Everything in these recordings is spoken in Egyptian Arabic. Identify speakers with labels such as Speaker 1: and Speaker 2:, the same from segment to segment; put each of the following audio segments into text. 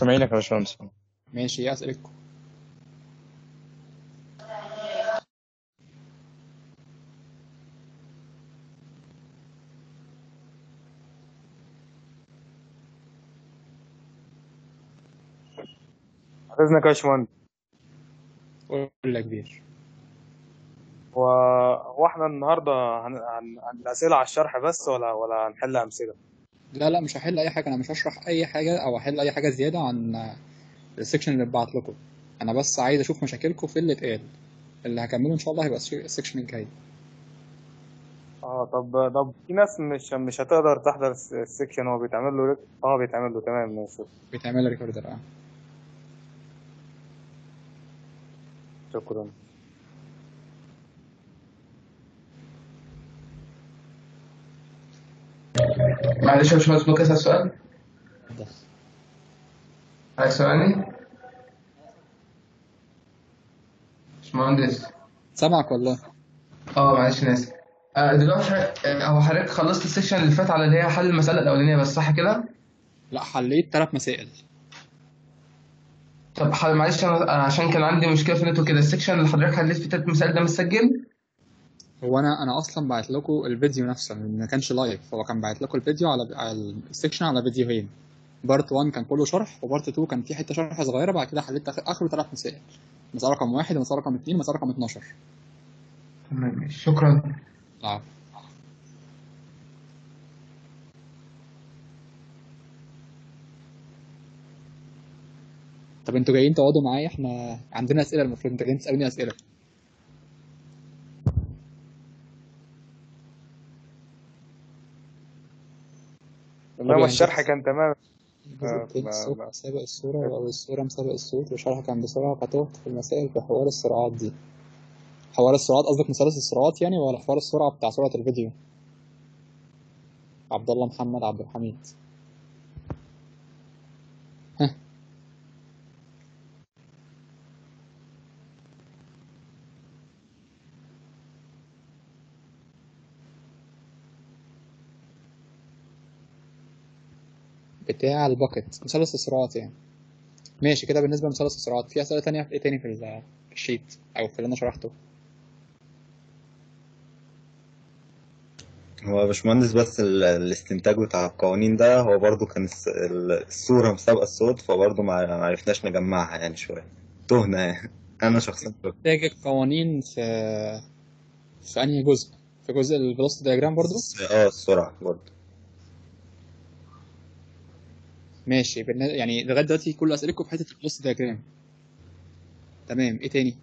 Speaker 1: سامعينك يا باشمهندس
Speaker 2: ماشي ايه اسئلتكم
Speaker 1: حافظنك يا باشمهندس
Speaker 2: قول يا كبير
Speaker 1: هو هو احنا النهارده هن... هن... هن- الاسئله على الشرح بس ولا ولا هنحل امثله
Speaker 2: لا لا مش هحل اي حاجه انا مش هشرح اي حاجه او هحل اي حاجه زياده عن السكشن اللي اتبعت لكم انا بس عايز اشوف مشاكلكم في اللي اتقال اللي هكمله ان شاء الله هيبقى السكشن الجاي
Speaker 1: اه طب طب في ناس مش مش هتقدر تحضر الس- السكشن هو بيتعمل له ريك... اه بيتعمل له تمام ماشي
Speaker 2: بيتعمل ريكوردر اه
Speaker 1: شكرا
Speaker 3: معلش يا باشمهندس ممكن اسال سؤال؟ عايز سؤالي؟ باشمهندس
Speaker 2: سامعك والله
Speaker 3: اه معلش انا اسف آه دلوقتي آه، هو حضرتك خلصت السكشن اللي فات على اللي هي حل المسألة الأولانية بس صح كده؟
Speaker 2: لا حليت ثلاث مسائل
Speaker 3: طب حل معلش أنا أنا عشان كان عندي مشكلة في النت وكده السكشن اللي حضرتك حليت فيه تلات مسائل ده متسجل؟
Speaker 2: هو انا انا اصلا بعت لكم الفيديو نفسه ما كانش لايف هو كان بعت لكم الفيديو على على السكشن على فيديوهين بارت 1 كان كله شرح وبارت 2 كان في حته شرح صغيره بعد كده حليت آخر- اخره ثلاث مسائل مسألة رقم واحد ومسألة رقم اثنين ومسألة رقم 12
Speaker 3: تمام ماشي شكرا
Speaker 2: العفو طب انتوا جايين تقعدوا معايا احنا عندنا اسئله المفروض انتوا جايين تسالوني اسئله
Speaker 1: انما الشرح كان تمام
Speaker 2: الجزء
Speaker 1: آه،
Speaker 2: التاني
Speaker 1: ما-
Speaker 2: الصوت
Speaker 1: ما-
Speaker 2: سابق الصورة أو الصورة مسابق الصوت وشرح كان بسرعة فتهت في المسائل في حوار السرعات دي حوار السرعات قصدك مثلث السرعات يعني ولا حوار السرعة بتاع سرعة الفيديو عبد الله محمد عبد الحميد ها بتاع الباكت مثلث السرعات يعني ماشي كده بالنسبة لمثلث السرعات في أسئلة تانية في إيه تاني في ال- في الشيت أو في اللي أنا شرحته
Speaker 4: هو يا باشمهندس بس ال- الاستنتاج بتاع القوانين ده هو برضو كان الس- ال- الصورة مسابقة الصوت فبرضو ما ما عرفناش نجمعها يعني شوية تهنا يعني أنا شخصيا تهت.
Speaker 2: محتاج القوانين في في أنهي جزء في جزء الفيلوسيتي دياجرام برضو
Speaker 4: اه السرعة برضو
Speaker 2: ماشي بالن- يعني لغايه دلوقتي كل اسئلتكم في حته الفلوس دياجرام تمام ايه تاني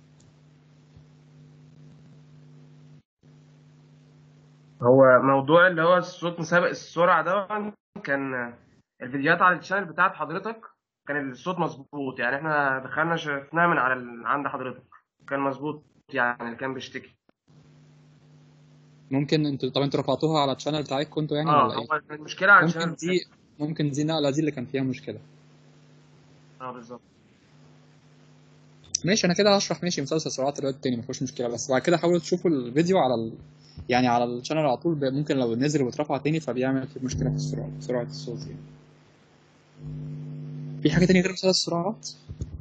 Speaker 5: هو موضوع اللي هو الصوت مسابق السرعة ده كان الفيديوهات على الشانل بتاعت حضرتك كان الصوت مظبوط يعني احنا دخلنا شفناه من على ال... عند حضرتك كان مظبوط يعني اللي كان بيشتكي
Speaker 2: ممكن انتوا طب انتوا رفعتوها على الشانل بتاعتكم انتوا يعني
Speaker 5: اه
Speaker 2: ولا ايه
Speaker 5: هو المشكلة على الشانل
Speaker 2: ممكن دي ممكن دي نقله دي اللي كان فيها مشكله
Speaker 5: اه بالظبط
Speaker 2: ماشي انا كده هشرح ماشي مسلسل سرعات الوقت التاني مفيش مشكله بس بعد كده حاولوا تشوفوا الفيديو على ال... يعني على الشانل على طول ب- ممكن لو نزل واترفع تاني فبيعمل في مشكله في السرعه سرعه الصوت يعني في حاجه تانية غير مسلسل السرعات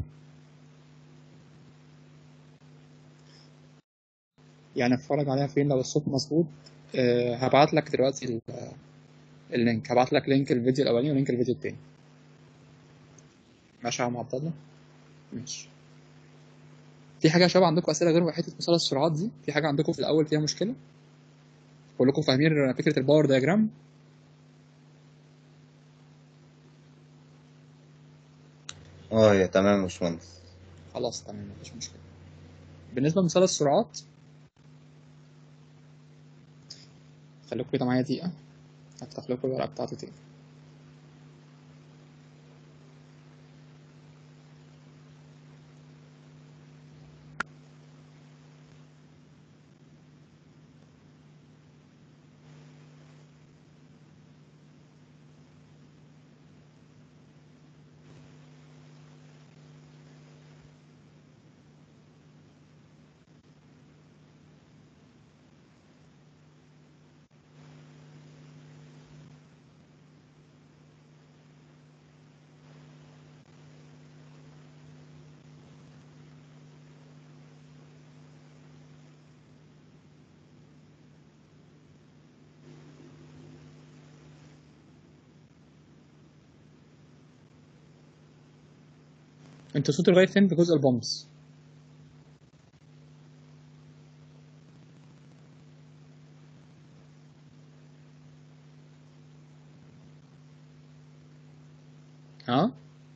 Speaker 2: يعني اتفرج عليها فين لو الصوت مظبوط أه هبعت لك دلوقتي ال- اللينك هبعت لك لينك الفيديو الاولاني ولينك الفيديو التاني ماشي يا عم عبد الله ماشي في حاجه يا شباب عندكم اسئله غير حته مثلث السرعات دي في حاجه عندكم في الاول فيها مشكله كلكم فاهمين فكره الباور دياجرام
Speaker 4: اه هي تمام يا باشمهندس
Speaker 2: خلاص تمام مفيش مشكله بالنسبه لمثلث السرعات خليكم كده معايا دقيقه هفتح لكم الورقه بتاعتي تاني انتوا وصلتوا لغايه فين في جزء البومبس ها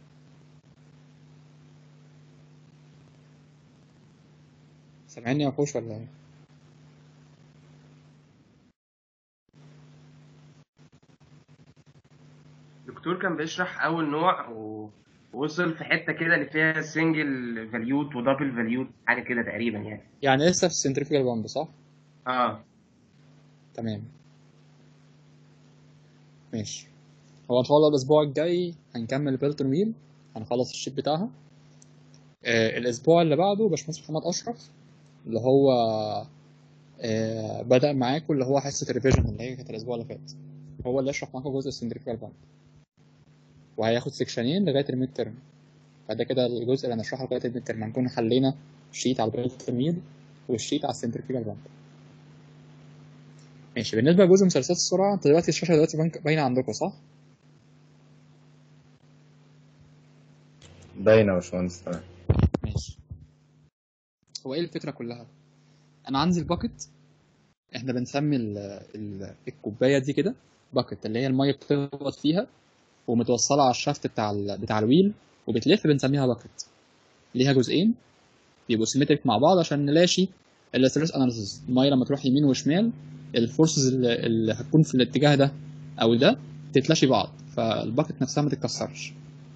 Speaker 2: سامعني يا فوش ولا ايه
Speaker 5: الدكتور كان بيشرح اول نوع و- ووصل في حته كده اللي فيها سنجل فاليوت ودبل فاليوت حاجه كده تقريبا يعني
Speaker 2: يعني لسه في السنتريفيكال بامب صح
Speaker 5: اه
Speaker 2: تمام ماشي هو ان شاء الله الاسبوع الجاي هنكمل بيلتون ويل هنخلص الشيت بتاعها آه الاسبوع اللي بعده باشمهندس محمد اشرف اللي هو آه بدأ معاكم اللي هو حصة الريفيجن اللي هي كانت الاسبوع اللي فات هو اللي يشرح معاكم جزء السنتريفيكال بامب وهياخد سكشنين لغاية الميد ترم فده كده الجزء اللي هنشرحه لغاية الميد ترم هنكون حلينا شيت على البيلتون ويل والشيت على السنتريفيكال بامب ماشي بالنسبة لجزء مسلسلات السرعة انت دلوقتي الشاشة دلوقتي بانك- باينة عندكم صح؟
Speaker 4: باينة يا باشمهندس تمام
Speaker 2: ماشي هو ايه الفكرة كلها؟ انا عندي الباكت احنا بنسمي ال ال الكوباية دي كده باكت اللي هي المية بتخبط فيها ومتوصلة على الشافت بتاع ال بتاع الويل وبتلف بنسميها باكت ليها جزئين بيبقوا سيمتريك مع بعض عشان نلاشي الاسترس اناليسيس المية لما تروح يمين وشمال الفورسز اللي, اللي هتكون في الاتجاه ده او ده تتلاشي بعض فالباكت نفسها ما تتكسرش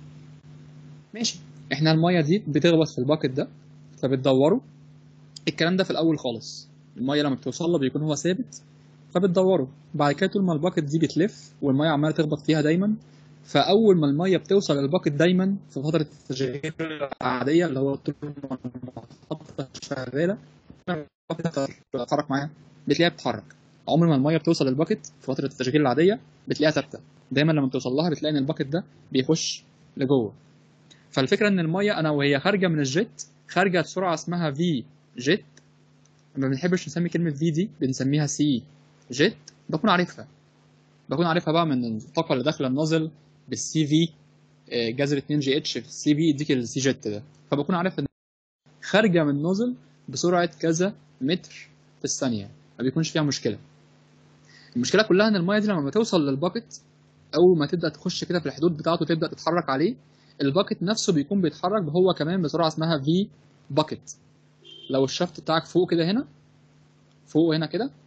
Speaker 2: ماشي احنا المية دي بتخبط في الباكت ده فبتدوره الكلام ده في الاول خالص الميه لما بتوصل له بيكون هو ثابت فبتدوره بعد كده طول ما الباكت دي بتلف والميه عماله تخبط فيها دايما فاول ما الميه بتوصل للباكت دايما في فتره التشغيل العاديه اللي هو طول ما المحطه شغاله الباكت بتتحرك معاها بتلاقيها بتتحرك عمر ما الميه بتوصل للباكت في فتره التشغيل العاديه بتلاقيها ثابته دايما لما بتوصل لها بتلاقي ان الباكت ده بيخش لجوه فالفكره ان الميه انا وهي خارجه من الجيت خارجه بسرعه اسمها في جيت ما بنحبش نسمي كلمه في دي بنسميها سي جيت بكون عارفها بكون عارفها بقى من الطاقه اللي داخله النازل بالسي في آه، جذر 2 جي اتش في السي في يديك السي جيت ده فبكون عارف ان خارجه من النازل بسرعه كذا متر في الثانيه ما بيكونش فيها مشكله المشكله كلها ان الميه دي لما بتوصل للباكت اول ما تبدا تخش كده في الحدود بتاعته تبدا تتحرك عليه الباكت نفسه بيكون بيتحرك هو كمان بسرعه اسمها في باكت لو الشفت بتاعك فوق كده هنا فوق هنا كده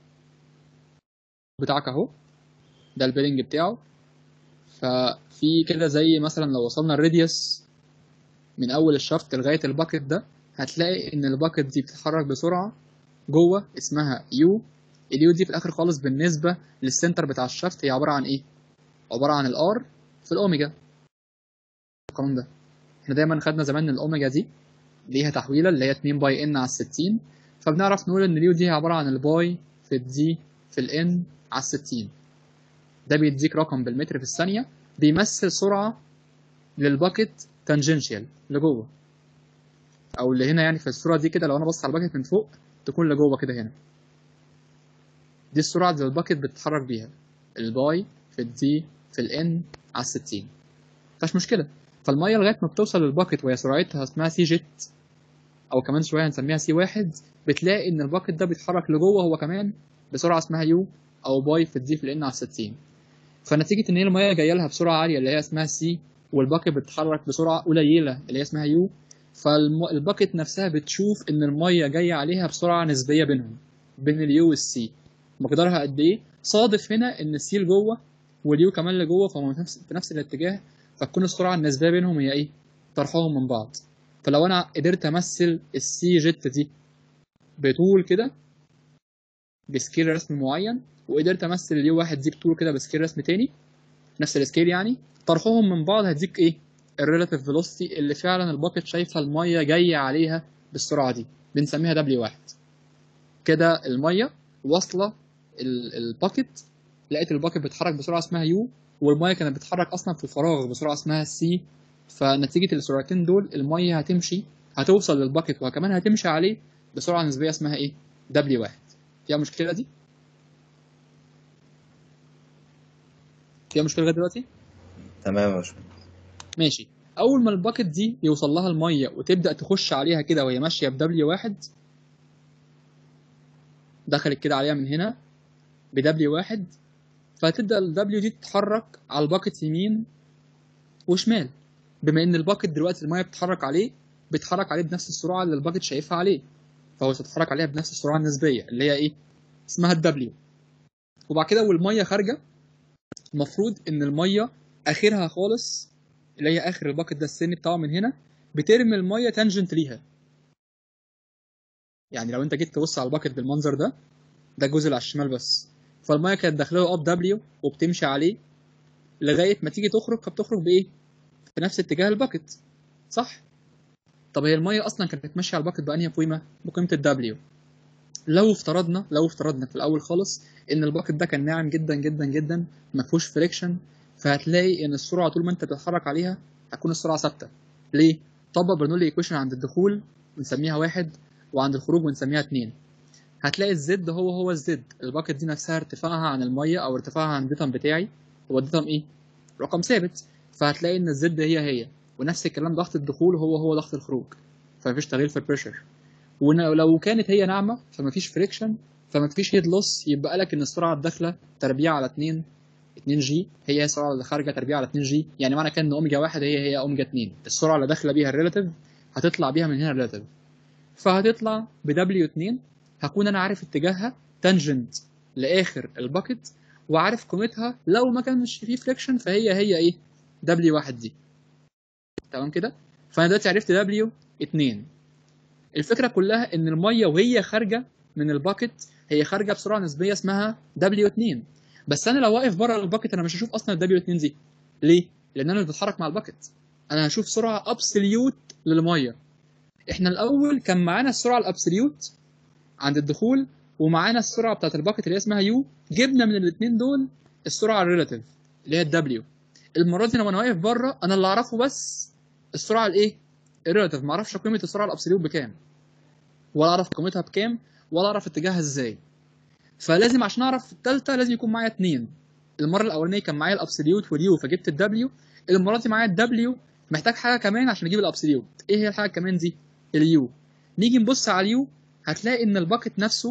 Speaker 2: بتاعك اهو ده البيرنج بتاعه ففي كده زي مثلا لو وصلنا الراديوس من اول الشفت لغايه الباكت ده هتلاقي ان الباكت دي بتتحرك بسرعه جوه اسمها يو اليو دي في الاخر خالص بالنسبه للسنتر بتاع الشفت هي عباره عن ايه عباره عن الار في الاوميجا القانون ده احنا دايما خدنا زمان ان الاوميجا دي ليها تحويله اللي هي 2 باي ان على 60 فبنعرف نقول ان اليو دي عباره عن الباي في الدي في الان على 60 ده بيديك رقم بالمتر في الثانيه بيمثل سرعه للباكت تانجنشال لجوه او اللي هنا يعني في الصوره دي كده لو انا بص على الباكت من فوق تكون لجوه كده هنا دي السرعه اللي الباكت بتتحرك بيها الباي في الدي في الان على 60 مفيهاش مشكله فالميه لغايه ما بتوصل للباكت وهي سرعتها اسمها سي جيت او كمان شويه هنسميها سي واحد بتلاقي ان الباكت ده بيتحرك لجوه هو كمان بسرعه اسمها يو او باي في الدي في الان على 60 فنتيجه ان هي الميه جايه لها بسرعه عاليه اللي هي اسمها سي والباكت بتتحرك بسرعه قليله اللي هي اسمها يو فالباكت نفسها بتشوف ان الميه جايه عليها بسرعه نسبيه بينهم بين اليو والسي مقدارها قد ايه صادف هنا ان السي لجوه واليو كمان لجوه فهم في نفس في نفس الاتجاه فتكون السرعه النسبيه بينهم هي ايه طرحهم من بعض فلو انا قدرت امثل السي جيت دي بطول كده بسكيل رسم معين وقدرت امثل اليو واحد دي بطول كده بسكيل رسم تاني نفس السكيل يعني طرحهم من بعض هيديك ايه الريلاتيف فيلوسيتي اللي فعلا الباكت شايفه الميه جايه عليها بالسرعه دي بنسميها دبليو واحد كده الميه واصله ال- الباكت لقيت الباكت بتتحرك بسرعه اسمها يو والميه كانت بتتحرك اصلا في الفراغ بسرعه اسمها سي فنتيجه السرعتين دول الميه هتمشي هتوصل للباكت وكمان هتمشي عليه بسرعه نسبيه اسمها ايه دبليو واحد فيها مشكله دي فيها مشكله لغايه دلوقتي
Speaker 4: تمام يا باشمهندس
Speaker 2: ماشي اول ما الباكت دي يوصل لها الميه وتبدا تخش عليها كده وهي ماشيه بدبليو واحد دخلت كده عليها من هنا بدبليو واحد فهتبدا الدبليو دي تتحرك على الباكت يمين وشمال بما ان الباكت دلوقتي الميه بتتحرك عليه بيتحرك عليه بنفس السرعه اللي الباكت شايفها عليه فهو هيتحرك عليها بنفس السرعه النسبيه اللي هي ايه اسمها الدبليو وبعد كده والميه خارجه المفروض ان الميه اخرها خالص اللي هي اخر الباكت ده السن بتاعه من هنا بترمي الميه تانجنت ليها يعني لو انت جيت تبص على الباكت بالمنظر ده ده الجزء اللي على الشمال بس فالميه كانت داخله له اب دبليو وبتمشي عليه لغايه ما تيجي تخرج فبتخرج بايه في نفس اتجاه الباكت صح طب هي الميه اصلا كانت ماشيه على الباكت بانهي قيمه بقيمه الدبليو لو افترضنا لو افترضنا في الاول خالص ان الباكت ده كان ناعم جدا جدا جدا ما فيهوش فريكشن فهتلاقي ان السرعه طول ما انت بتتحرك عليها هتكون السرعه ثابته ليه طبق برنولي ايكويشن عند الدخول بنسميها واحد وعند الخروج بنسميها اتنين هتلاقي الزد هو هو الزد الباكت دي نفسها ارتفاعها عن الميه او ارتفاعها عن الديتم بتاعي هو الديتم ايه رقم ثابت فهتلاقي ان الزد هي هي ونفس الكلام ضغط الدخول هو هو ضغط الخروج فمفيش تغيير في البريشر ولو كانت هي ناعمه فمفيش فريكشن فمفيش هيد لوس يبقى لك ان السرعه الداخله تربيع على 2 2 جي هي هي السرعه اللي خارجه تربيع على 2 جي يعني معنى كده ان اوميجا 1 هي هي اوميجا 2 السرعه اللي داخله بيها الريلاتيف هتطلع بيها من هنا الريلاتيف فهتطلع ب دبليو 2 هكون انا عارف اتجاهها تانجنت لاخر الباكت وعارف قيمتها لو ما كانش فيه فريكشن فهي هي ايه دبليو 1 دي تمام كده فانا دلوقتي عرفت دبليو 2 الفكره كلها ان الميه وهي خارجه من الباكت هي خارجه بسرعه نسبيه اسمها دبليو 2 بس انا لو واقف بره الباكت انا مش هشوف اصلا الدبليو 2 دي ليه لان انا مش بتحرك مع الباكت انا هشوف سرعه ابسوليوت للميه احنا الاول كان معانا السرعه الابسوليوت عند الدخول ومعانا السرعه بتاعت الباكت اللي هي اسمها يو جبنا من الاثنين دول السرعه الريلاتيف اللي هي الدبليو المره دي لما انا واقف بره انا اللي اعرفه بس السرعه الايه الريلاتيف ما اعرفش قيمه السرعه الابسوليوت بكام ولا اعرف قيمتها بكام ولا اعرف اتجاهها ازاي فلازم عشان اعرف الثالثه لازم يكون معايا اثنين المره الاولانيه كان معايا الابسوليوت واليو فجبت الدبليو المره دي معايا الدبليو محتاج حاجه كمان عشان اجيب الابسوليوت ايه هي الحاجه كمان دي اليو نيجي نبص على اليو هتلاقي ان الباكت نفسه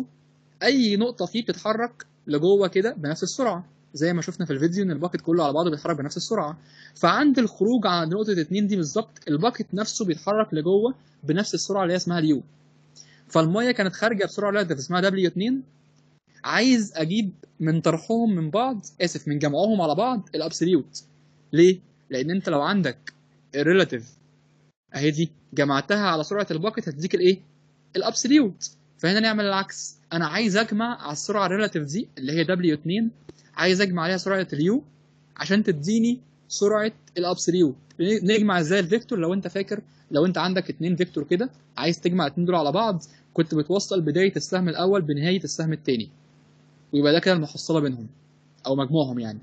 Speaker 2: اي نقطه فيه بتتحرك لجوه كده بنفس السرعه زي ما شفنا في الفيديو ان الباكت كله على بعضه بيتحرك بنفس السرعه فعند الخروج عند نقطه 2 دي بالظبط الباكت نفسه بيتحرك لجوه بنفس السرعه اللي هي اسمها اليو فالميه كانت خارجه بسرعه ريلاتيف اسمها دبليو 2 عايز اجيب من طرحهم من بعض اسف من جمعهم على بعض الابسوليوت ليه لان انت لو عندك الريلاتيف اهي دي جمعتها على سرعه الباكت هتديك الايه الابسوليوت فهنا نعمل العكس انا عايز اجمع على السرعه الريلاتيف دي اللي هي دبليو 2 عايز اجمع عليها سرعه اليو عشان تديني سرعه الابسوليوت نجمع ازاي الفيكتور لو انت فاكر لو انت عندك اتنين فيكتور كده عايز تجمع الاتنين دول على بعض كنت بتوصل بدايه السهم الاول بنهايه السهم الثاني ويبقى ده كده المحصله بينهم او مجموعهم يعني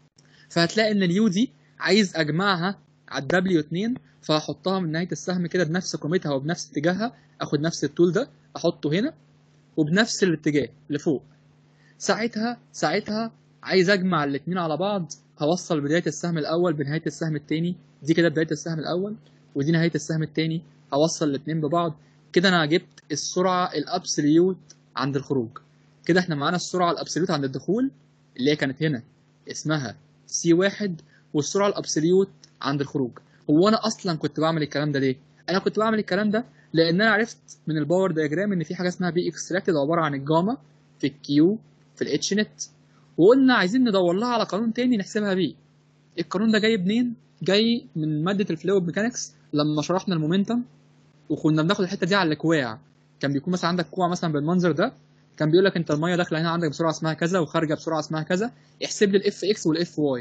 Speaker 2: فهتلاقي ان اليو دي عايز اجمعها على الدبليو 2 فهحطها من نهايه السهم كده بنفس قيمتها وبنفس اتجاهها اخد نفس الطول ده احطه هنا وبنفس الاتجاه لفوق ساعتها ساعتها عايز اجمع الاثنين على بعض هوصل بدايه السهم الاول بنهايه السهم الثاني دي كده بدايه السهم الاول ودي نهايه السهم الثاني هوصل الاثنين ببعض كده انا جبت السرعه الابسوليوت عند الخروج كده احنا معانا السرعه الابسوليوت عند الدخول اللي هي كانت هنا اسمها سي واحد والسرعه الابسوليوت عند الخروج هو انا اصلا كنت بعمل الكلام ده ليه انا كنت بعمل الكلام ده لان انا عرفت من الباور دياجرام ان في حاجه اسمها بي اكستراكتد عباره عن الجاما في الكيو في الاتش نت وقلنا عايزين ندور لها على قانون تاني نحسبها بيه القانون ده جاي منين جاي من ماده الفلويد ميكانكس لما شرحنا المومنتم وكنا بناخد الحته دي على الكواع كان بيكون مثلا عندك كوع مثلا بالمنظر ده كان بيقول لك انت الميه داخله هنا عندك بسرعه اسمها كذا وخارجه بسرعه اسمها كذا احسب لي الاف اكس والاف واي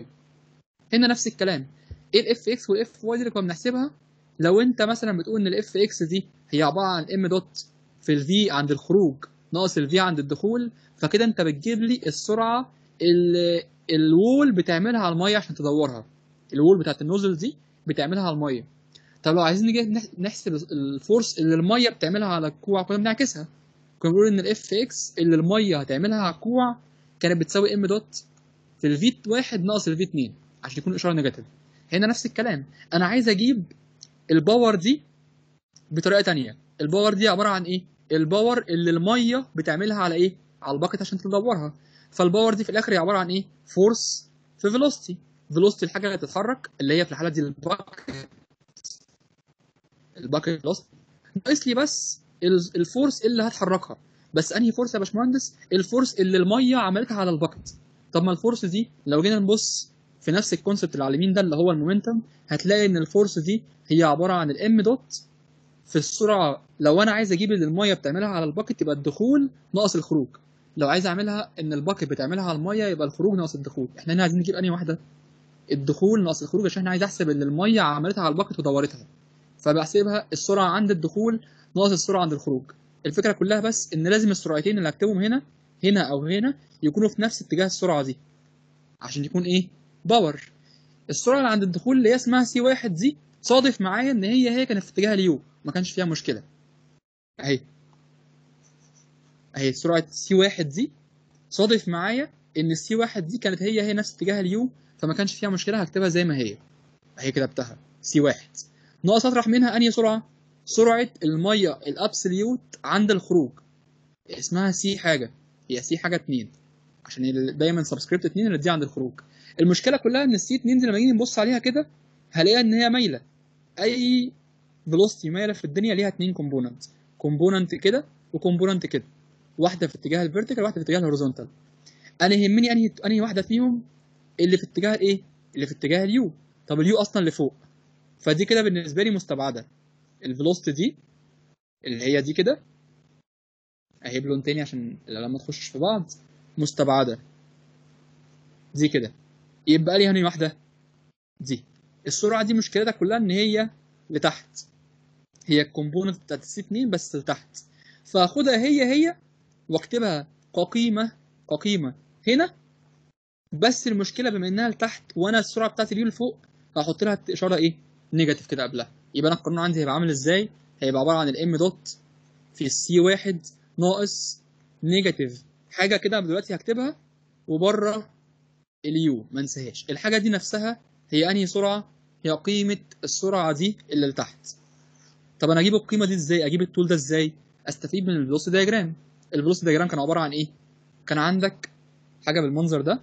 Speaker 2: هنا نفس الكلام ايه الاف اكس والاف واي دي اللي كنا بنحسبها لو انت مثلا بتقول ان الاف اكس دي هي عباره عن ام دوت في الفي عند الخروج ناقص الفي عند الدخول فكده انت بتجيب لي السرعه اللي الوول بتعملها على الميه عشان تدورها الوول بتاعت النوزل دي بتعملها على الميه طب لو عايزين نيجي نحسب الفورس اللي الميه بتعملها على الكوع كنا بنعكسها كنا بنقول ان الاف اكس اللي الميه هتعملها على الكوع كانت بتساوي ام دوت في الفي واحد ناقص الفي 2 عشان يكون اشاره نيجاتيف هنا نفس الكلام انا عايز اجيب الباور دي بطريقه تانية الباور دي عباره عن ايه الباور اللي الميه بتعملها على ايه على الباكت عشان تدورها فالباور دي في الاخر هي عباره عن ايه فورس في فيلوسيتي فيلوسيتي الحاجه اللي بتتحرك اللي هي في الحاله دي الباكت الباكت فيلوسيتي ناقص لي بس ال- الفورس اللي هتحركها بس انهي فورس يا باشمهندس الفورس اللي الميه عملتها على الباكت طب ما الفورس دي لو جينا نبص في نفس الكونسبت اللي على اليمين ده اللي هو المومنتم هتلاقي ان الفورس دي هي عباره عن الام دوت في السرعه لو انا عايز اجيب اللي الميه بتعملها على الباكت يبقى الدخول ناقص الخروج لو عايز اعملها ان الباكت بتعملها على الميه يبقى الخروج ناقص الدخول احنا هنا عايزين نجيب انهي واحده الدخول ناقص الخروج عشان احنا عايز احسب اللي الميه عملتها على الباكت ودورتها فبحسبها السرعه عند الدخول ناقص السرعه عند الخروج الفكره كلها بس ان لازم السرعتين اللي هكتبهم هنا هنا او هنا يكونوا في نفس اتجاه السرعه دي عشان يكون ايه باور السرعه اللي عند الدخول اللي هي اسمها سي واحد دي صادف معايا ان هي هي كانت في اتجاه اليو ما كانش فيها مشكله اهي اهي سرعه سي واحد دي صادف معايا ان السي واحد دي كانت هي هي نفس اتجاه اليو فما كانش فيها مشكله هكتبها زي ما هي اهي كتبتها سي واحد ناقص اطرح منها انهي سرعه سرعه الميه الابسوليوت عند الخروج اسمها سي حاجه هي سي حاجه 2 عشان هي دايما سبسكريبت 2 اللي دي عند الخروج المشكله كلها ان السي 2 دي لما نيجي نبص عليها كده هلاقيها ان هي مايله اي فيلوسيتي مايله في الدنيا ليها اتنين كومبوننت كومبوننت كده وكومبوننت كده واحده في اتجاه الفيرتيكال واحده في اتجاه الهوريزونتال انا يهمني انهي انهي واحده فيهم اللي في اتجاه الايه اللي في اتجاه اليو طب اليو اصلا لفوق فدي كده بالنسبه لي مستبعده الفيلوسيتي دي اللي هي دي كده اهي بلون تاني عشان الالوان ما تخشش في بعض مستبعده دي كده يبقى لي هني واحده دي السرعه دي مشكلتها كلها ان هي لتحت هي الكومبوننت بتاعت السي 2 بس لتحت فاخدها هي هي واكتبها كقيمه كقيمه هنا بس المشكله بما انها لتحت وانا السرعه بتاعتي اليو لفوق هحط لها اشاره ايه نيجاتيف كده قبلها يبقى انا القانون عندي هيبقى عامل ازاي هيبقى عباره عن الام دوت في السي واحد ناقص نيجاتيف حاجه كده دلوقتي هكتبها وبره اليو ما انساهاش الحاجه دي نفسها هي انهي سرعه هي قيمه السرعه دي اللي لتحت طب انا اجيب القيمه دي ازاي اجيب التول ده ازاي استفيد من الفيلوسيتي دايجرام الفيلوسيتي دايجرام كان عباره عن ايه كان عندك حاجه بالمنظر ده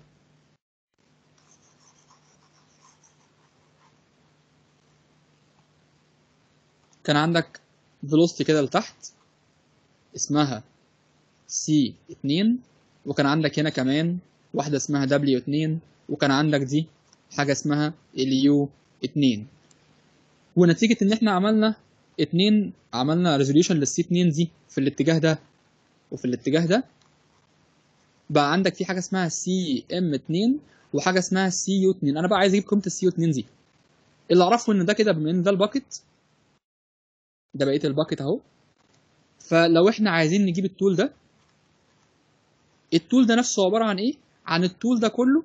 Speaker 2: كان عندك فيلوسيتي كده لتحت اسمها سي 2 وكان عندك هنا كمان واحدة اسمها دبليو 2 وكان عندك دي حاجة اسمها اليو 2 ونتيجة ان احنا عملنا اتنين عملنا ريزوليوشن للسي 2 دي في الاتجاه ده وفي الاتجاه ده بقى عندك في حاجة اسمها سي ام 2 وحاجة اسمها سي يو 2 انا بقى عايز اجيب قيمة السي يو 2 دي اللي اعرفه ان ده كده بما ان ده الباكت ده بقيه الباكت اهو فلو احنا عايزين نجيب التول ده التول ده نفسه عباره عن ايه عن التول ده كله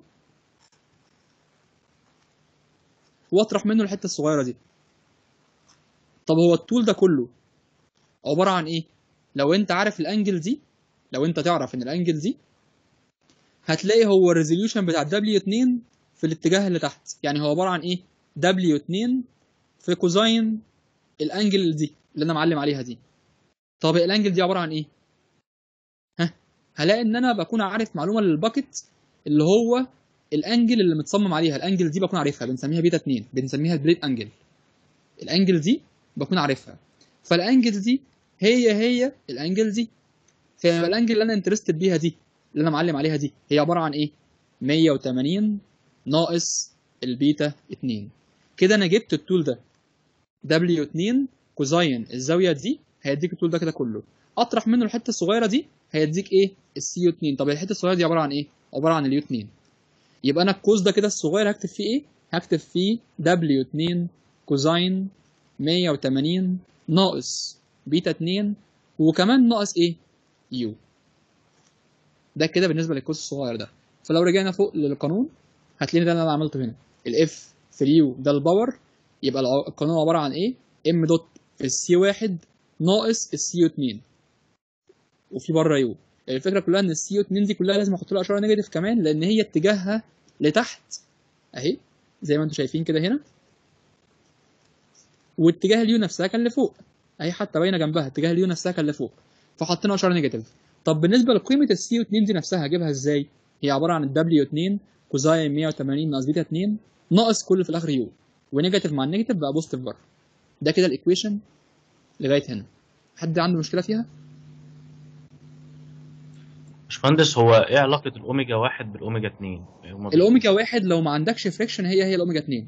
Speaker 2: واطرح منه الحته الصغيره دي طب هو التول ده كله عباره عن ايه لو انت عارف الانجل دي لو انت تعرف ان الانجل دي هتلاقي هو الريزوليوشن بتاع دبليو 2 في الاتجاه اللي تحت يعني هو عباره عن ايه دبليو 2 في كوزاين الانجل دي اللي انا معلم عليها دي طب الانجل دي عباره عن ايه ها هلاقي ان انا بكون عارف معلومه للباكت اللي هو الانجل اللي متصمم عليها الانجل دي بكون عارفها بنسميها بيتا 2 بنسميها البليد انجل الانجل دي بكون عارفها فالانجل دي هي هي الانجل دي فالانجل اللي انا انترستد بيها دي اللي انا معلم عليها دي هي عباره عن ايه 180 ناقص البيتا 2 كده انا جبت التول ده دبليو 2 كوزاين الزاويه دي هيديك الطول ده كده كله اطرح منه الحته الصغيره دي هيديك ايه السي يو 2 طب الحته الصغيره دي عباره عن ايه عباره عن اليو 2 يبقى انا الكوز ده كده الصغير هكتب فيه ايه هكتب فيه دبليو 2 كوزاين 180 ناقص بيتا 2 وكمان ناقص ايه يو ده كده بالنسبه للكوز الصغير ده فلو رجعنا فوق للقانون هتلاقي ده اللي انا عملته هنا الاف في اليو ده الباور يبقى القانون عباره عن ايه ام دوت في السي واحد ناقص السي يو 2 وفي بره يو الفكره كلها ان السي يو 2 دي كلها لازم احط لها اشاره نيجاتيف كمان لان هي اتجاهها لتحت اهي زي ما انتم شايفين كده هنا واتجاه اليو نفسها كان لفوق اهي حتى باينه جنبها اتجاه اليو نفسها كان لفوق فحطينا اشاره نيجاتيف طب بالنسبه لقيمه السي 2 دي نفسها هجيبها ازاي هي عباره عن الدبليو 2 كوزاين 180 ناقص بيتا 2 ناقص كل في الاخر يو ونيجاتيف مع النيجاتيف بقى بوزيتيف بره ده كده الايكويشن لغايه هنا حد عنده مشكله فيها
Speaker 6: باشمهندس هو ايه علاقة الأوميجا واحد بالأوميجا اتنين؟ هما بي-
Speaker 2: الاوميجا واحد لو ما عندكش فريكشن هي هي الاوميجا 2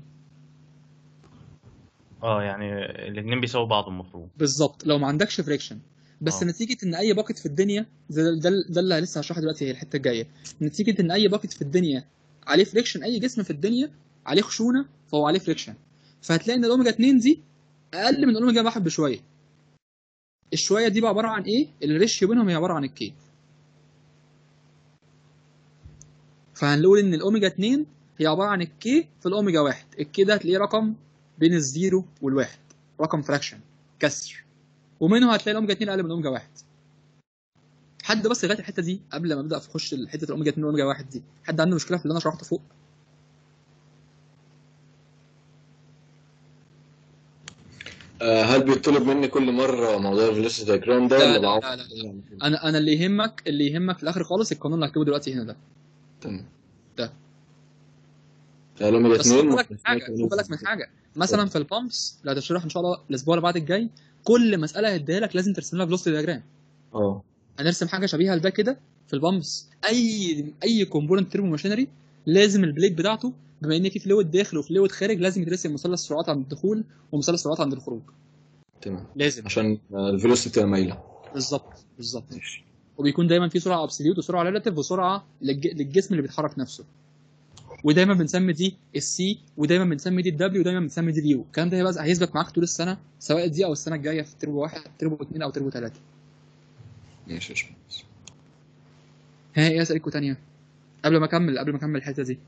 Speaker 6: اه يعني الاتنين بيساووا بعض المفروض
Speaker 2: بالظبط لو ما عندكش فريكشن بس
Speaker 6: آه.
Speaker 2: نتيجه ان اي باكت في الدنيا ده, ده, ده اللي لسه هشرحه دلوقتي هي الحته الجايه نتيجه ان اي باكت في الدنيا عليه فريكشن اي جسم في الدنيا عليه خشونه فهو عليه فريكشن فهتلاقي ان الاوميجا 2 دي اقل من الاوميجا 1 بشويه الشويه دي بقى عباره عن ايه الريشيو بينهم هي عباره عن الكي فهنقول ان الاوميجا 2 هي عباره عن الكي في الاوميجا 1 الكي ده هتلاقيه رقم بين الزيرو والواحد رقم فراكشن كسر ومنه هتلاقي الاوميجا 2 اقل من الاوميجا 1 حد بس لغايه الحته دي قبل ما ابدا في اخش حته الاوميجا 2 والاوميجا 1 دي حد عنده مشكله في اللي انا شرحته فوق
Speaker 7: آه، هل بيطلب مني كل مره موضوع الفيلوسيتي دايجرام ده
Speaker 2: لا
Speaker 7: ولا
Speaker 2: لا
Speaker 7: بعرف
Speaker 2: لا, لا, لا. انا انا اللي يهمك اللي يهمك في الاخر خالص القانون اللي هكتبه دلوقتي هنا ده
Speaker 7: تمام
Speaker 2: ده.
Speaker 7: الاوميجا
Speaker 2: بس خد
Speaker 7: 2
Speaker 2: بالك من حاجه خد بالك من حاجه مثلا في البامبس اللي هتشرح ان شاء الله الاسبوع اللي بعد الجاي كل مساله هديها لك لازم ترسم لها فيلوسيتي دياجرام
Speaker 7: اه
Speaker 2: هنرسم حاجه شبيهه لده كده في البامبس اي اي كومبوننت تربو ماشينري لازم البليد بتاعته بما ان في فلويد داخل وفلويد خارج لازم يترسم مثلث سرعات عند الدخول ومثلث سرعات عند الخروج
Speaker 7: تمام
Speaker 2: لازم
Speaker 7: عشان آه، الفيلوسيتي تبقى مايله
Speaker 2: بالظبط بالظبط
Speaker 7: ماشي
Speaker 2: وبيكون دايما في سرعه ابسوليوت وسرعه ريلاتيف وسرعه للج... للجسم اللي بيتحرك نفسه ودايما بنسمي دي السي ودايما بنسمي دي الدبليو ودايما بنسمي دي اليو الكلام ده هيبقى هيثبت معاك طول السنه سواء دي او السنه الجايه في تربو واحد تربو اثنين او تربو ثلاثه
Speaker 7: ماشي يا باشمهندس
Speaker 2: ها ايه اسالكم تانية قبل ما اكمل قبل ما اكمل الحته دي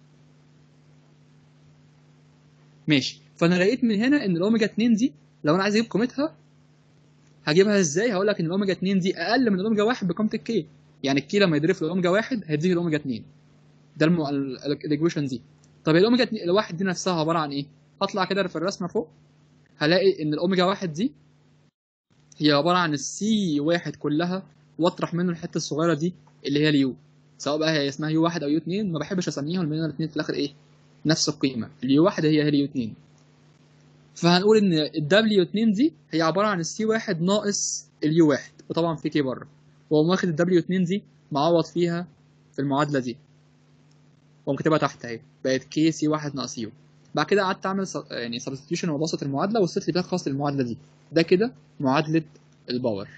Speaker 2: ماشي فانا لقيت من هنا ان الاوميجا 2 دي لو انا عايز اجيب قيمتها هجيبها ازاي هقول لك ان الاوميجا 2 دي اقل من الاوميجا 1 بقيمه الكي يعني الكي لما يضرب في الاوميجا 1 هيديك الاوميجا 2 ده الم... الايكويشن دي طب الاوميجا 2 الواحد دي نفسها عباره عن ايه هطلع كده في الرسمه فوق هلاقي ان الاوميجا 1 دي هي عباره عن السي واحد كلها واطرح منه الحته الصغيره دي اللي هي اليو سواء بقى هي اسمها يو واحد او يو 2 ما بحبش اسميهم لان الاثنين في الاخر ايه نفس القيمه اليو واحد هي هي اليو 2 فهنقول ان الدبليو 2 دي هي عباره عن السي واحد ناقص اليو واحد وطبعا في كي بره واقوم واخد الدبليو 2 دي معوض فيها في المعادله دي واقوم كاتبها تحت اهي بقت كي سي واحد ناقص يو بعد كده قعدت اعمل ص- يعني سبستيوشن وبسط المعادله وصلت لي بيها خاص للمعادله دي ده كده معادله الباور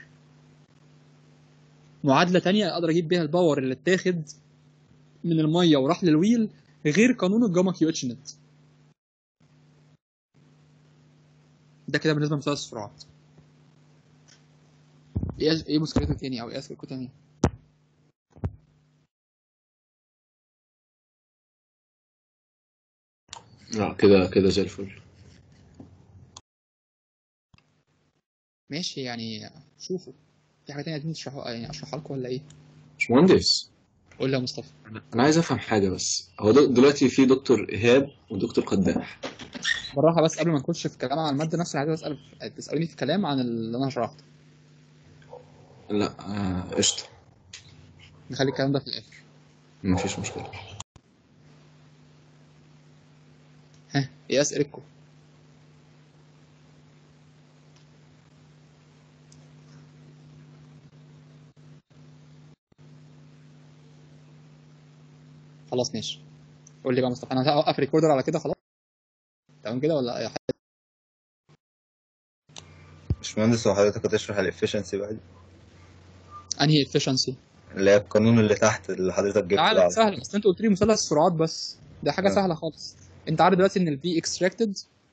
Speaker 2: معادله تانية اقدر اجيب بيها الباور اللي اتاخد من الميه وراح للويل غير قانون الجاما كيو اتش نت ده كده بالنسبه لمثلث السرعات ايه ايه مشكلته تاني او ايه اسئلتكم تاني
Speaker 7: لا كده كده زي الفل
Speaker 2: ماشي يعني شوفوا في حاجه تانية عايزين تشرحوها يعني اشرحها لكم ولا ايه
Speaker 7: باشمهندس
Speaker 2: قول لي يا مصطفى
Speaker 7: انا عايز افهم حاجه بس هو دل- دلوقتي في دكتور ايهاب ودكتور قداح
Speaker 2: بالراحه بس قبل ما نخش في الكلام عن الماده نفسها عايز اسال تسالوني في كلام عن اللي انا شرحته
Speaker 7: لا آه، قشطه
Speaker 2: نخلي الكلام ده في الاخر
Speaker 7: مفيش مشكله
Speaker 2: ها ايه اسئلتكم خلاص ماشي قول لي بقى مصطفى انا هوقف ريكوردر على كده خلاص تمام كده ولا اي حاجه
Speaker 4: باشمهندس هو حضرتك هتشرح الافشنسي بقى دي
Speaker 2: انهي efficiency
Speaker 4: اللي هي القانون اللي تحت اللي حضرتك جبته ده
Speaker 2: تعالى
Speaker 4: على
Speaker 2: سهل اصل انت قلت لي مثلث سرعات بس ده حاجه
Speaker 4: آه.
Speaker 2: سهله خالص انت عارف دلوقتي ان الفي اكستراكتد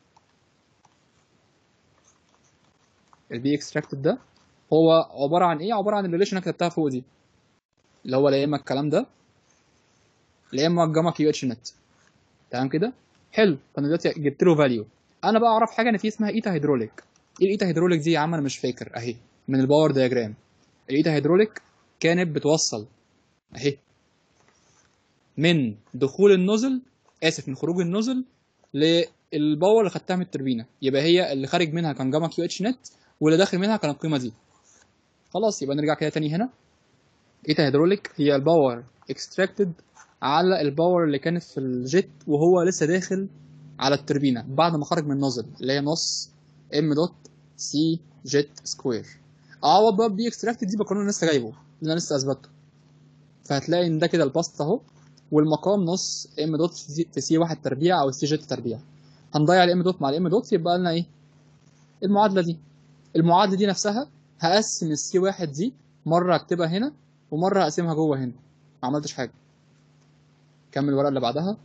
Speaker 2: الفي اكستراكتد ده هو عباره عن ايه عباره عن الريليشن اللي كتبتها فوق دي اللي هو لا اما الكلام ده لا اما الجاما كيو اتش نت تمام كده حلو فانا دلوقتي جبت له فاليو انا بقى اعرف حاجه ان في اسمها ايتا هيدروليك ايه الايتا هيدروليك دي يا عم انا مش فاكر اهي من الباور دياجرام الايتا هيدروليك كانت بتوصل اهي من دخول النزل اسف من خروج النزل للباور اللي خدتها من التربينه يبقى هي اللي خارج منها كان جاما كيو اتش نت واللي داخل منها كان القيمه دي خلاص يبقى نرجع كده تاني هنا ايتا هيدروليك هي الباور اكستراكتد على الباور اللي كانت في الجيت وهو لسه داخل على التربينه بعد ما خرج من النازل اللي هي نص ام دوت سي جيت سكوير اعوض بقى بي اكستراكتد دي بقانون أنا لسه جايبه اللي انا لسه اثبته فهتلاقي ان ده كده الباست اهو والمقام نص ام دوت في سي واحد تربيع او سي جيت تربيع هنضيع الام دوت مع الام دوت يبقى لنا ايه المعادله دي المعادله دي نفسها هقسم السي واحد دي مره اكتبها هنا ومره هقسمها جوه هنا ما عملتش حاجه كمل الورقه اللي بعدها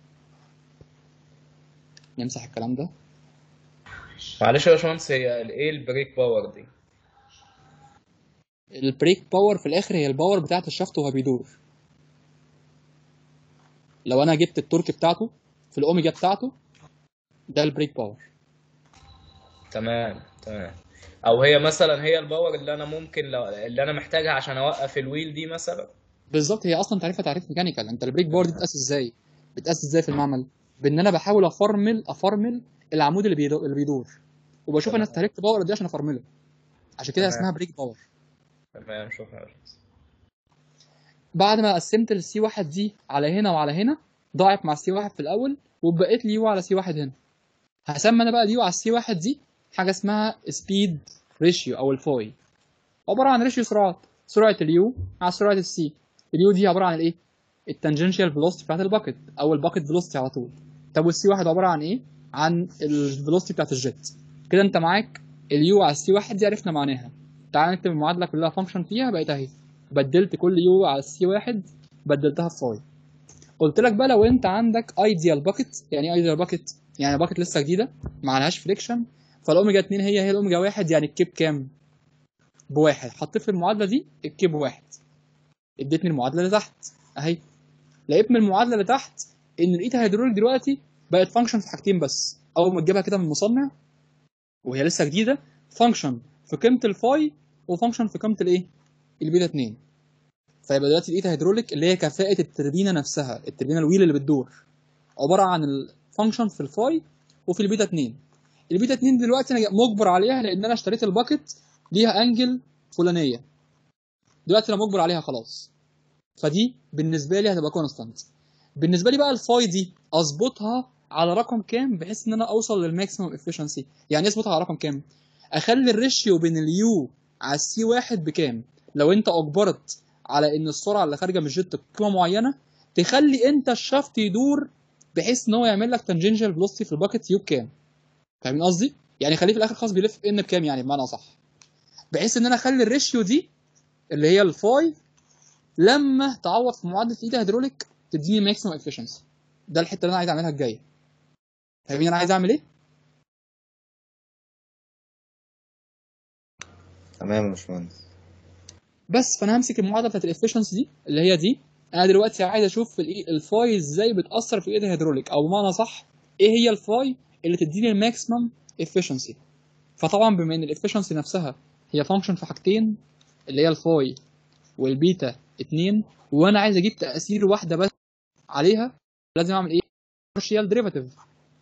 Speaker 2: نمسح الكلام ده
Speaker 8: معلش يا باشمهندس هي الايه البريك باور دي
Speaker 2: البريك باور في الاخر هي الباور بتاعت الشافت وهو بيدور لو انا جبت التورك بتاعته في الاوميجا بتاعته ده البريك باور
Speaker 8: تمام تمام او هي مثلا هي الباور اللي انا ممكن لو اللي انا محتاجها عشان اوقف الويل دي مثلا
Speaker 2: بالظبط هي اصلا تعريفها تعريف ميكانيكال انت البريك باور دي بتتقاس ازاي بتتقاس ازاي في المعمل بان انا بحاول افرمل افرمل العمود اللي بيدور, اللي بيدور وبشوف انا
Speaker 8: تمام.
Speaker 2: استهلكت باور قد ايه عشان افرمله عشان كده
Speaker 8: تمام.
Speaker 2: اسمها بريك باور
Speaker 8: تمام شكرا يا باشمهندس
Speaker 2: بعد ما قسمت السي واحد دي على هنا وعلى هنا ضاعت مع السي واحد في الاول وبقيت لي يو على سي واحد هنا هسمي انا بقى اليو على السي واحد دي حاجه اسمها سبيد ريشيو او الفاي عباره عن ريشيو سرعات سرعه اليو على سرعه السي اليو دي عباره عن الايه التانجنشال فيلوسيتي بتاعت الباكت او الباكت فيلوسيتي على طول طب والسي واحد عباره عن ايه عن الفيلوسيتي بتاعت الجيت كده انت معاك اليو على السي واحد دي عرفنا معناها تعال نكتب المعادله كلها فانكشن فيها بقت اهي بدلت كل يو على السي واحد بدلتها في فاي قلت لك بقى لو انت عندك ايديال باكت يعني ايه ايديال باكت يعني باكت لسه جديده ما عليهاش فريكشن فالاوميجا 2 هي هي الاوميجا 1 يعني الكيب كام بواحد حطيت في المعادله دي الكيب واحد اديتني المعادله اللي تحت اهي لقيت من المعادله اللي تحت ان الايتا هيدروليك دلوقتي بقت فانكشن في حاجتين بس اول ما تجيبها كده من المصنع وهي لسه جديده فانكشن في قيمه الفاي وفانكشن في قيمه الايه البيتا 2 فيبقى دلوقتي الايتا هيدروليك اللي هي كفاءه التربينه نفسها التربينه الويل اللي بتدور عباره عن الفانكشن في الفاي وفي البيتا 2 البيتا 2 دلوقتي انا مجبر عليها لان انا اشتريت الباكت ليها انجل فلانيه دلوقتي انا مجبر عليها خلاص فدي بالنسبه لي هتبقى كونستانت بالنسبه لي بقى الفاي دي اظبطها على رقم كام بحيث ان انا اوصل للماكسيمم افشنسي يعني إيه اظبطها على رقم كام اخلي الريشيو بين اليو على السي واحد بكام لو انت اجبرت على ان السرعه اللي خارجه من الجيت بقيمه معينه تخلي انت الشافت يدور بحيث ان هو يعمل لك تانجنشال فيلوسيتي في الباكت يو بكام فاهمين قصدي يعني خليه في الاخر خلاص بيلف ان بكام يعني بمعنى صح بحيث ان انا اخلي الريشيو دي اللي هي الفاي لما تعوض في معادله ايد هيدروليك تديني ماكسيمم افشنسي ده الحته اللي انا عايز اعملها الجايه فاهمين انا عايز اعمل ايه
Speaker 4: تمام يا باشمهندس
Speaker 2: بس فانا همسك المعادله بتاعت الافشنسي دي اللي هي دي انا دلوقتي عايز اشوف الإي- الفاي ازاي بتاثر في ايد الهيدروليك او بمعنى صح ايه هي الفاي اللي تديني الماكسيمم افشنسي فطبعا بما ان الافشنسي نفسها هي فانكشن في حاجتين اللي هي الفاي والبيتا 2 وانا عايز اجيب تاثير واحده بس عليها لازم اعمل ايه بارشيال ديريفاتيف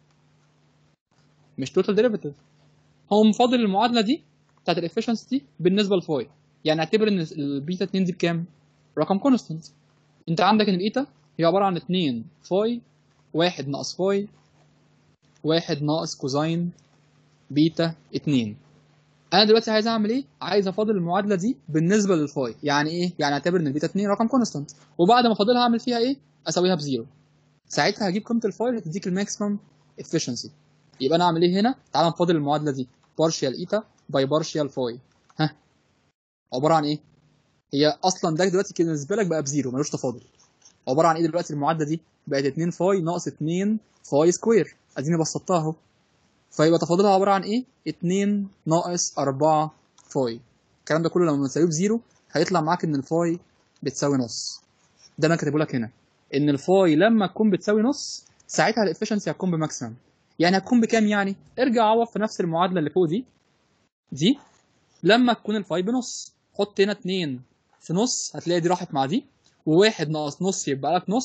Speaker 2: مش توتال ديريفاتيف هو مفضل المعادله دي بتاعت الافشنسي دي بالنسبه للفاي يعني اعتبر ان البيتا 2 دي بكام رقم كونستنت انت عندك ان الايتا هي عباره عن 2 فاي واحد ناقص فاي واحد ناقص كوزين بيتا 2 انا دلوقتي عايز اعمل ايه عايز افاضل المعادله دي بالنسبه للفاي يعني ايه يعني اعتبر ان البيتا 2 رقم كونستنت وبعد ما افاضلها اعمل فيها ايه اسويها بزيرو ساعتها هجيب قيمه الفاي اللي تديك الماكسيمم افشنسي يبقى انا اعمل ايه هنا تعال نفاضل المعادله دي بارشيال ايتا باي بارشيال فاي ها عباره عن ايه هي اصلا ده دلوقتي كده بالنسبه لك بقى بزيرو ملوش تفاضل عباره عن ايه دلوقتي المعادله دي بقت 2 فاي ناقص 2 فاي سكوير اديني بسطتها اهو فيبقى تفاضلها عباره عن ايه 2 ناقص 4 فاي الكلام ده كله لما نساويه بزيرو هيطلع معاك ان الفاي بتساوي نص ده انا كاتبه لك هنا ان الفاي لما تكون بتساوي نص ساعتها الافشنسي هتكون بماكسيمم يعني هتكون بكام يعني ارجع عوض في نفس المعادله اللي فوق دي دي لما تكون الفاي بنص حط هنا 2 في نص هتلاقي دي راحت مع دي وواحد ناقص نص يبقى لك نص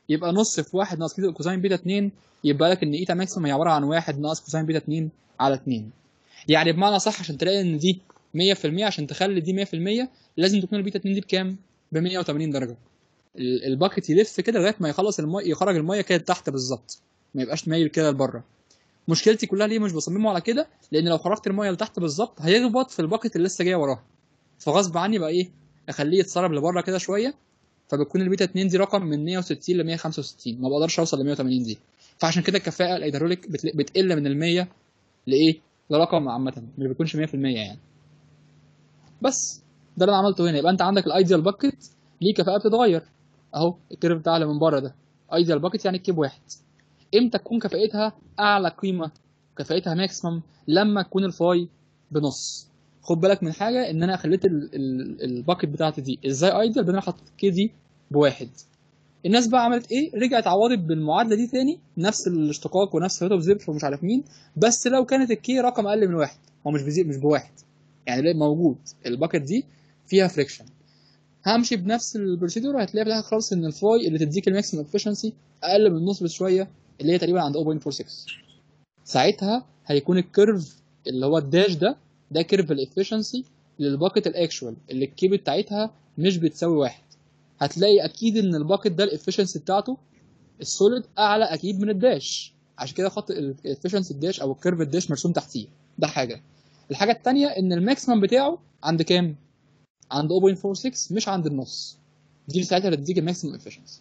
Speaker 2: يبقى نص في واحد ناقص كوساين بيتا 2 يبقى لك ان ايتا ماكسيمم هي عباره عن واحد ناقص كوساين بيتا 2 على 2 يعني بمعنى صح عشان تلاقي ان دي 100% عشان تخلي دي 100% لازم تكون البيتا 2 دي بكام؟ ب 180 درجه ال- الباكت يلف كده لغايه ما يخلص الميه يخرج الميه كده تحت بالظبط ما يبقاش مايل كده لبره مشكلتي كلها ليه مش بصممه على كده لان لو خرجت الميه لتحت بالظبط هيخبط في الباكت اللي لسه جايه وراه فغصب عني بقى ايه اخليه يتسرب لبره كده شويه فبتكون البيتا 2 دي رقم من 160 ل 165 ما بقدرش اوصل ل 180 دي فعشان كده الكفاءه الهيدروليك بتل- بتقل من ال 100 لايه لرقم عامه مش بيكونش 100% يعني بس ده اللي انا عملته هنا يبقى انت عندك الايديال باكت ليه كفاءه بتتغير اهو الكيرف بتاع اللي من بره ده ايديال باكت يعني كيب واحد امتى تكون كفاءتها اعلى قيمه كفاءتها ماكسيمم لما تكون الفاي بنص خد بالك من حاجه ان انا خليت ال- ال- الباكت بتاعتي دي ازاي ايديال بان انا حطيت كي دي بواحد الناس بقى عملت ايه رجعت عوضت بالمعادله دي تاني نفس الاشتقاق ونفس الريت اوف زيرف ومش عارف مين بس لو كانت الكي رقم اقل من واحد هو مش بزي مش بواحد يعني لا موجود الباكت دي فيها فريكشن همشي بنفس البروسيدور هتلاقي في الاخر خالص ان الفاي اللي تديك الماكسيمم افشنسي اقل من النص بشويه اللي هي تقريبا عند 0.46 ساعتها هيكون الكيرف اللي هو الداش ده ده كيرف الافشنسي للباكت الاكشوال اللي الكي بتاعتها مش بتساوي واحد هتلاقي اكيد ان الباكت ده الافشنسي بتاعته السوليد اعلى اكيد من الداش عشان كده خط الافشنسي الداش او الكيرف الداش مرسوم تحتيه ده حاجه الحاجه الثانيه ان الماكسيمم بتاعه عند كام عند 0.46 مش عند النص دي ساعتها اللي تديك الماكسيمم افشنسي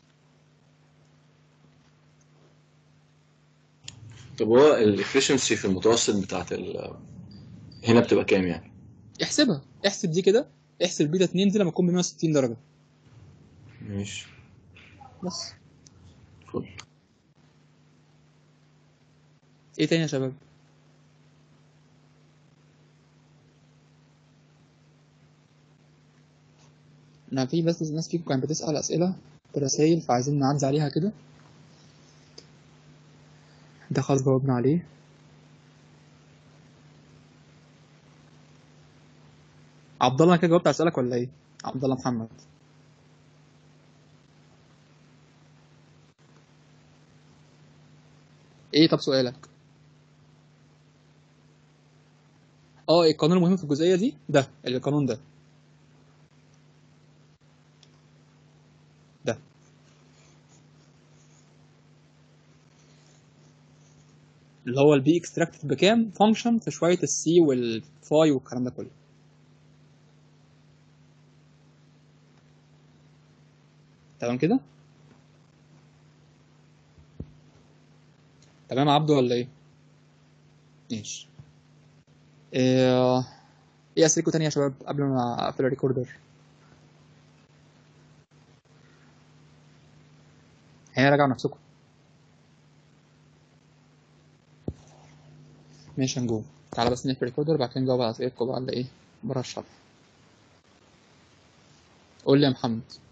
Speaker 7: طب هو الافشنسي في المتوسط بتاعت ال هنا بتبقى كام يعني؟
Speaker 2: احسبها احسب دي كده احسب بيتا 2 دي لما تكون ب 160 درجه
Speaker 7: ماشي
Speaker 2: بس
Speaker 7: فل
Speaker 2: ايه تاني يا شباب انا في بس ناس فيكم كانت بتسأل اسئله برسايل فعايزين نعدي عليها كده ده خلاص جاوبنا عليه عبد الله أنا كده جاوبت على سؤالك ولا ايه عبد الله محمد ايه طب سؤالك اه القانون المهم في الجزئيه دي ده القانون ده ده اللي هو البي اكستراكتد بكام فانكشن في شويه السي والفاي والكلام ده كله تمام كده تمام يا عبده ولا ايه ماشي ايه ايه اسئلتكم تانية يا شباب قبل ما اقفل الريكوردر هي راجعوا نفسكم ماشي هنجو تعالى بس نقفل الريكوردر بعد كده نجاوب على اسئلتكم بقى اللي ايه بره الشرح قول لي يا محمد